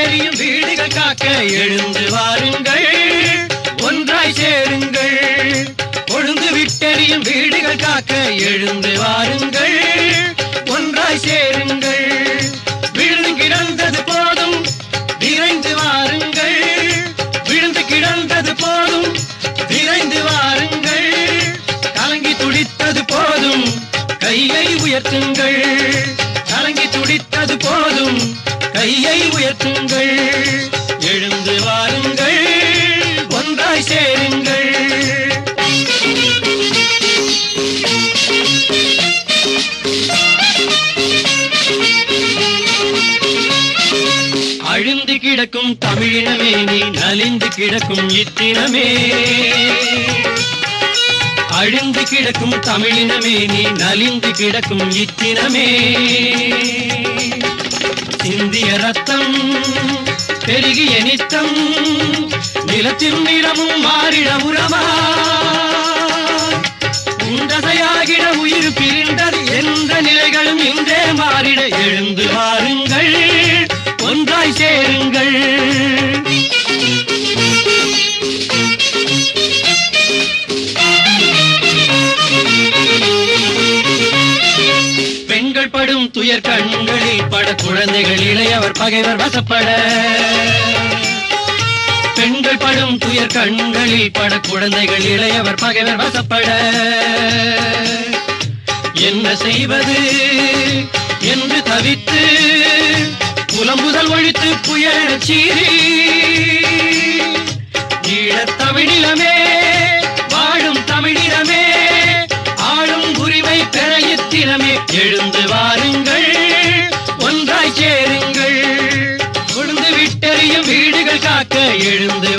விட்டெறியும் வீடுகள் காக்க எழுந்து வாருங்கள் ஒன்றாய் சேருங்கள் கொழுந்து விட்டெறியும் வீடுகள் காக்க எழுந்து வாருங்கள் ஒன்றாய் சேருங்கள் விழுந்து கிடந்தது போதும் விரைந்து வாருங்கள் விழுந்து கிடந்தது போதும் விரைந்து வாருங்கள் கலங்கி துடித்தது போதும் கையை உயர்த்துங்கள் கலங்கி துடித்தது போதும் கையை உயர்த்துங்கள் எழுந்து வாருங்கள் ஒன்றாய் சேருங்கள் அழிந்து கிடக்கும் தமிழினமே நீ நலிந்து கிடக்கும் இத்தினமே அழிந்து கிடக்கும் தமிழினமே நீ நலிந்து கிடக்கும் இத்தினமே சிந்திய ரத்தம் பெருகிய நித்தம் நிலத்தின் நிறமும் மாறிட உரமா உண்டதையாகிட உயிர் பிரிந்தது எந்த நிலைகளும் இன்றே மாறிட எழுந்து வாருங்கள் ஒன்றாய் சேருங்கள் பெண்கள் படும் துயர் கண்களில் பட குழந்தைகள் இளையவர் பகைவர் வசப்பட பெண்கள் படும் துயர் கண்களில் பட குழந்தைகள் இளையவர் பகைவர் வசப்பட என்ன செய்வது என்று தவித்து புலம்புதல் ஒழித்து புயல் சீறி ஈழத் தமிழிலமே வாழும் தமிழிலமே ஆளும் உரிமை பெற இத்தினமே எழுந்து வாருங்கள் ஒன்றாய் சேருங்கள் கொழுந்து விட்டெறியும் வீடுகள் காக்க எழுந்து